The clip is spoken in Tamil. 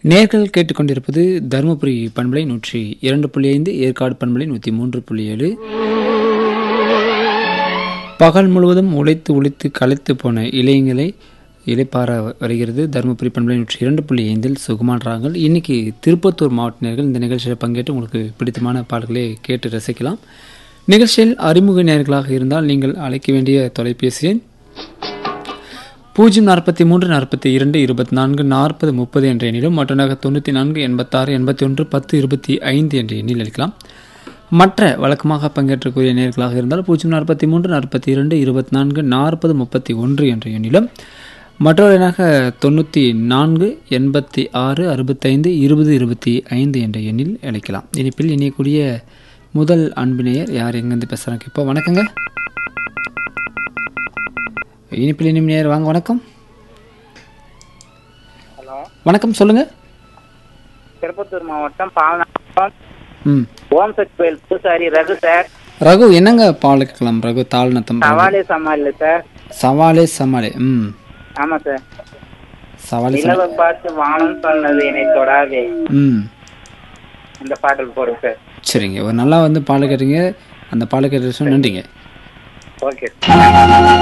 நேர்கள் கேட்டுக்கொண்டிருப்பது தருமபுரி பண்பலை நூற்றி இரண்டு புள்ளி ஐந்து ஏற்காடு பண்பலை நூற்றி மூன்று புள்ளி ஏழு பகல் முழுவதும் உழைத்து உழைத்து களைத்து போன இளைஞர்களை இலைப்பார வருகிறது தருமபுரி பண்பலை நூற்றி இரண்டு புள்ளி ஐந்தில் சுகுமான் ராங்கள் இன்னைக்கு திருப்பத்தூர் மாவட்ட நேர்கள் இந்த நிகழ்ச்சியில் பங்கேற்று உங்களுக்கு பிடித்தமான பாடல்களை கேட்டு ரசிக்கலாம் நிகழ்ச்சியில் அறிமுக நேர்களாக இருந்தால் நீங்கள் அழைக்க வேண்டிய தொலைபேசி எண் பூஜ்ஜியம் நாற்பத்தி மூன்று நாற்பத்தி இரண்டு இருபத்தி நான்கு நாற்பது முப்பது என்ற எண்ணிலும் மற்றொன்றாக தொண்ணூற்றி நான்கு எண்பத்தாறு எண்பத்தி ஒன்று பத்து இருபத்தி ஐந்து என்ற எண்ணில் அளிக்கலாம் மற்ற வழக்கமாக பங்கேற்றக்கூடிய நேர்களாக இருந்தால் பூஜ்ஜியம் நாற்பத்தி மூன்று நாற்பத்தி இரண்டு இருபத்தி நான்கு நாற்பது முப்பத்தி ஒன்று என்ற எண்ணிலும் மற்றொரு எண்ணாக தொண்ணூற்றி நான்கு எண்பத்தி ஆறு அறுபத்தைந்து இருபது இருபத்தி ஐந்து என்ற எண்ணில் அழைக்கலாம் இனிப்பில் இணையக்கூடிய முதல் அன்பினையர் யார் எங்கேருந்து பேசுகிறாங்க இப்போ வணக்கங்க இனிப்பில் இனிமே நேர் வாங்க வணக்கம் ஹலோ வணக்கம் சொல்லுங்கள் திருப்பத்தூர் மாவட்டம் பாவனாக்கம் ம் ஓம் சக்தி கோயில் பூசாரி ரகு சார் ரகு என்னங்க பால் கேட்கலாம் ரகு தாழ்நத்தம் ரகு. சவாலே சமாளில சார் சவாலே சமாளே ம் ஆமா சார் சவாலே சமாளே நிலவை பார்த்து வானம் சொன்னது என்னை தொடாதே ம் அந்த பாடல் போடுங்க சார் சரிங்க ஒரு நல்லா வந்து பால் கேட்டீங்க அந்த பால் கேட்ட நன்றிங்க ஓகே